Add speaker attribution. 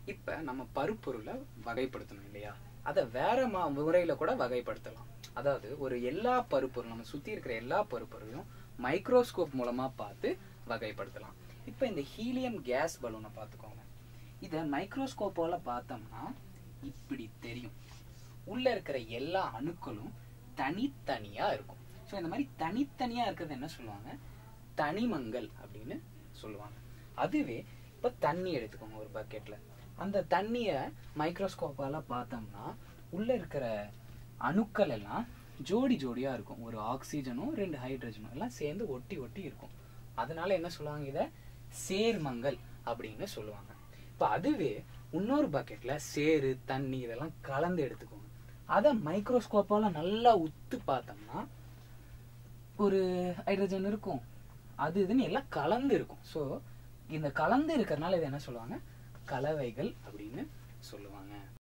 Speaker 1: இப்ப நம்ம பருப்பொருளை வகைப்படுத்தணும் இல்லையா அதை வேற மா முறையில கூட வகைப்படுத்தலாம் அதாவது ஒரு எல்லா பருப்பொருள் நம்ம சுத்தி இருக்கிற எல்லா பருப்பொருளையும் மைக்ரோஸ்கோப் மூலமா பார்த்து வகைப்படுத்தலாம் இப்ப இந்த ஹீலியம் கேஸ் பலூனை பார்த்துக்கோங்க இதை மைக்ரோஸ்கோப்பால பார்த்தோம்னா இப்படி தெரியும் உள்ள இருக்கிற எல்லா அணுக்களும் தனித்தனியா இருக்கும் ஸோ இந்த மாதிரி தனித்தனியா இருக்கிறது என்ன சொல்லுவாங்க தனிமங்கள் அப்படின்னு சொல்லுவாங்க அதுவே இப்ப தண்ணி எடுத்துக்கோங்க ஒரு பக்கெட்ல அந்த தண்ணிய மைக்ரோஸ்கோப்பால பார்த்தோம்னா உள்ள இருக்கிற அணுக்கள் எல்லாம் ஜோடி ஜோடியா இருக்கும் ஒரு ஆக்சிஜனும் ரெண்டு ஹைட்ரஜனும் எல்லாம் சேர்ந்து ஒட்டி ஒட்டி இருக்கும் அதனால என்ன சொல்லுவாங்க இத சேர்மங்கள் அப்படின்னு சொல்லுவாங்க இப்ப அதுவே இன்னொரு பக்கெட்ல சேறு தண்ணி இதெல்லாம் கலந்து எடுத்துக்கோங்க அதை மைக்ரோஸ்கோப்பால நல்லா உத்து பார்த்தோம்னா ஒரு ஹைட்ரஜன் இருக்கும் அது இதுன்னு எல்லாம் கலந்து இருக்கும் ஸோ இந்த கலந்து இருக்கிறதுனால இது என்ன சொல்லுவாங்க கலவைகள் அப்படின்னு சொல்லுவாங்க